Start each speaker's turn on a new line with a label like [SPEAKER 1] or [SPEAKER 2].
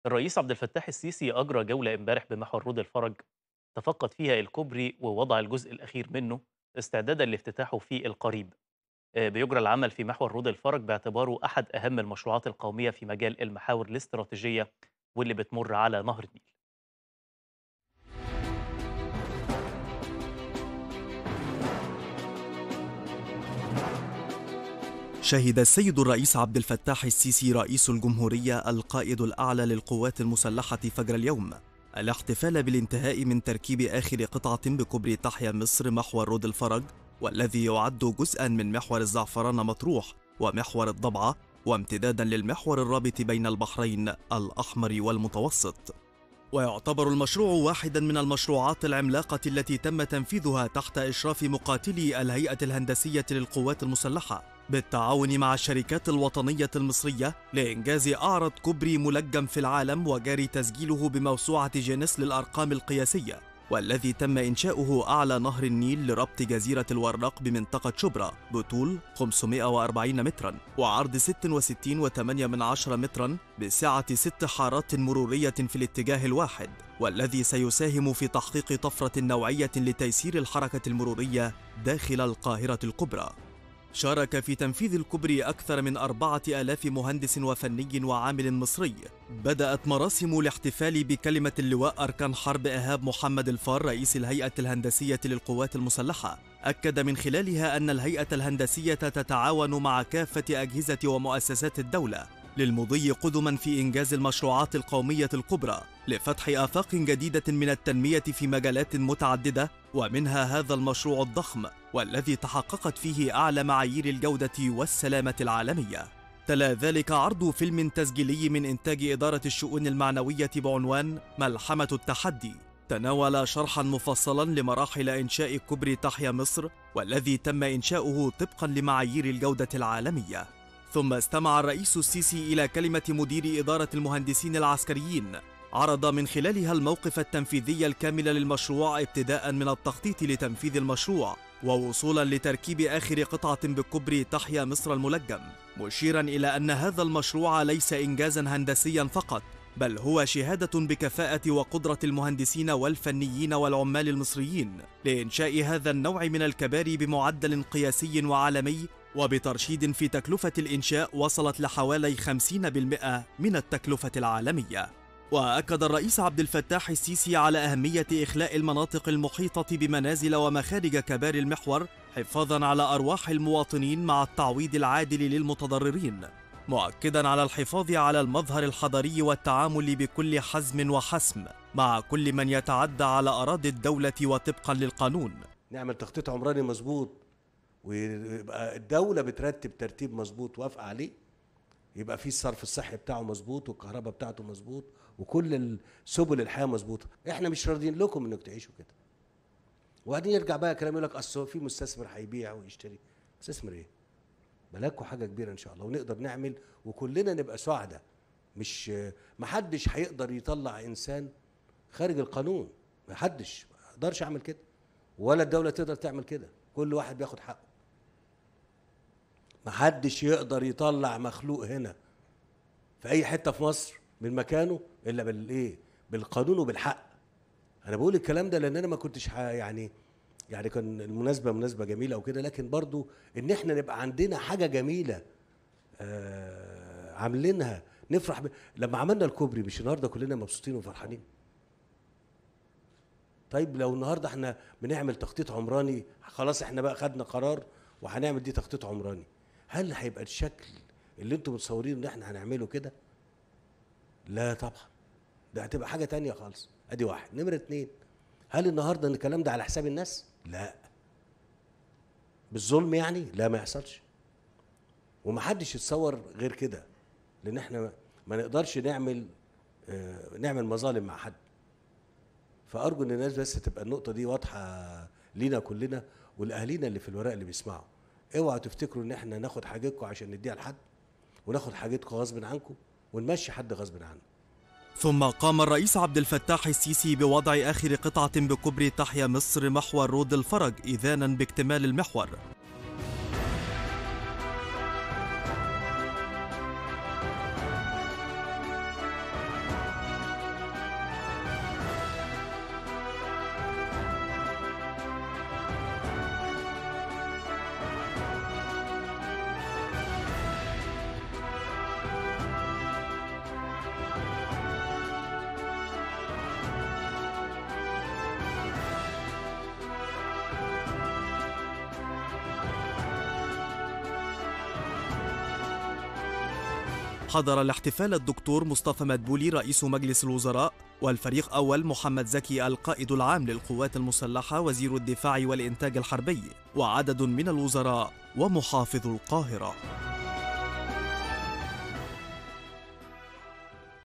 [SPEAKER 1] الرئيس عبد الفتاح السيسي أجرى جولة امبارح بمحور رود الفرج تفقد فيها الكوبري ووضع الجزء الأخير منه استعدادا لافتتاحه في القريب آه، بيجرى العمل في محور رود الفرج باعتباره أحد أهم المشروعات القومية في مجال المحاور الاستراتيجية واللي بتمر على نهر النيل
[SPEAKER 2] شهد السيد الرئيس عبد الفتاح السيسي رئيس الجمهورية القائد الأعلى للقوات المسلحة فجر اليوم الاحتفال بالانتهاء من تركيب آخر قطعة بكوبري تحيا مصر محور رود الفرج والذي يعد جزءا من محور الزعفران مطروح ومحور الضبعة وامتدادا للمحور الرابط بين البحرين الأحمر والمتوسط ويعتبر المشروع واحدا من المشروعات العملاقة التي تم تنفيذها تحت إشراف مقاتلي الهيئة الهندسية للقوات المسلحة بالتعاون مع الشركات الوطنية المصرية لإنجاز أعرض كوبري ملجم في العالم وجاري تسجيله بموسوعة جينيس للأرقام القياسية والذي تم إنشاؤه أعلى نهر النيل لربط جزيرة الورق بمنطقة شبرا بطول 540 مترا وعرض 66.8 من عشرة مترا بسعة ست حارات مرورية في الاتجاه الواحد والذي سيساهم في تحقيق طفرة نوعية لتيسير الحركة المرورية داخل القاهرة الكبرى شارك في تنفيذ الكوبري أكثر من أربعة آلاف مهندس وفني وعامل مصري بدأت مراسم الاحتفال بكلمة اللواء أركان حرب إيهاب محمد الفار رئيس الهيئة الهندسية للقوات المسلحة أكد من خلالها أن الهيئة الهندسية تتعاون مع كافة أجهزة ومؤسسات الدولة للمضي قدما في إنجاز المشروعات القومية الكبرى لفتح آفاق جديدة من التنمية في مجالات متعددة ومنها هذا المشروع الضخم والذي تحققت فيه أعلى معايير الجودة والسلامة العالمية تلا ذلك عرض فيلم تسجيلي من إنتاج إدارة الشؤون المعنوية بعنوان ملحمة التحدي تناول شرحا مفصلا لمراحل إنشاء كوبري تحيا مصر والذي تم إنشاؤه طبقا لمعايير الجودة العالمية ثم استمع الرئيس السيسي إلى كلمة مدير إدارة المهندسين العسكريين عرض من خلالها الموقف التنفيذي الكامل للمشروع ابتداء من التخطيط لتنفيذ المشروع ووصولا لتركيب آخر قطعة بكوبري تحيا مصر الملجم مشيرا إلى أن هذا المشروع ليس إنجازا هندسيا فقط بل هو شهادة بكفاءة وقدرة المهندسين والفنيين والعمال المصريين لإنشاء هذا النوع من الكباري بمعدل قياسي وعالمي وبترشيد في تكلفة الإنشاء وصلت لحوالي 50% من التكلفة العالمية وأكد الرئيس عبد الفتاح السيسي على أهمية إخلاء المناطق المحيطة بمنازل ومخارج كبار المحور حفاظا على أرواح المواطنين مع التعويض العادل للمتضررين مؤكدا على الحفاظ على المظهر الحضري والتعامل بكل حزم وحسم مع كل من يتعدى على أراضي الدولة وطبقا للقانون
[SPEAKER 3] نعمل تخطيط عمراني مظبوط ويبقى الدولة بترتب ترتيب مظبوط وافقة عليه يبقى في الصرف الصحي بتاعه مظبوط والكهرباء بتاعته مظبوط وكل سبل الحياه مظبوطه احنا مش راضيين لكم انك تعيشوا كده وبعدين يرجع بقى كلام يقول لك اصل في مستثمر هيبيع ويشتري مستثمر ايه بلاكوا حاجه كبيره ان شاء الله ونقدر نعمل وكلنا نبقى سعداء مش ما حدش هيقدر يطلع انسان خارج القانون ما حدش ما اقدرش اعمل كده ولا الدوله تقدر تعمل كده كل واحد بياخد حقه ما حدش يقدر يطلع مخلوق هنا في اي حته في مصر من مكانه الا بالايه بالقانون وبالحق انا بقول الكلام ده لان انا ما كنتش يعني يعني كان المناسبه مناسبه جميله وكده لكن برضو ان احنا نبقى عندنا حاجه جميله آه عاملينها نفرح ب... لما عملنا الكوبري مش النهارده كلنا مبسوطين وفرحانين طيب لو النهارده احنا بنعمل تخطيط عمراني خلاص احنا بقى خدنا قرار وهنعمل دي تخطيط عمراني هل هيبقى الشكل اللي انتم متصورين ان احنا هنعمله كده لا طبعا ده هتبقى حاجه تانية خالص ادي واحد نمره اتنين هل النهارده ان الكلام ده على حساب الناس لا بالظلم يعني لا ما يحصلش ومحدش يتصور غير كده لان احنا ما نقدرش نعمل آه نعمل مظالم مع حد فارجو ان الناس بس تبقى النقطه دي واضحه لينا كلنا ولاهالينا اللي في الورق اللي بيسمعوا اوعوا تفتكروا ان احنا ناخد حاجتكم عشان نديها لحد وناخد حاجتكم غصب عنكم ونمشي حد غصب عنه
[SPEAKER 2] ثم قام الرئيس عبد الفتاح السيسي بوضع آخر قطعة بكبر تحيا مصر محور رود الفرج إذانا باكتمال المحور حضر الاحتفال الدكتور مصطفى مدبولي رئيس مجلس الوزراء والفريق أول محمد زكي القائد العام للقوات المسلحة وزير الدفاع والإنتاج الحربي وعدد من الوزراء ومحافظ القاهرة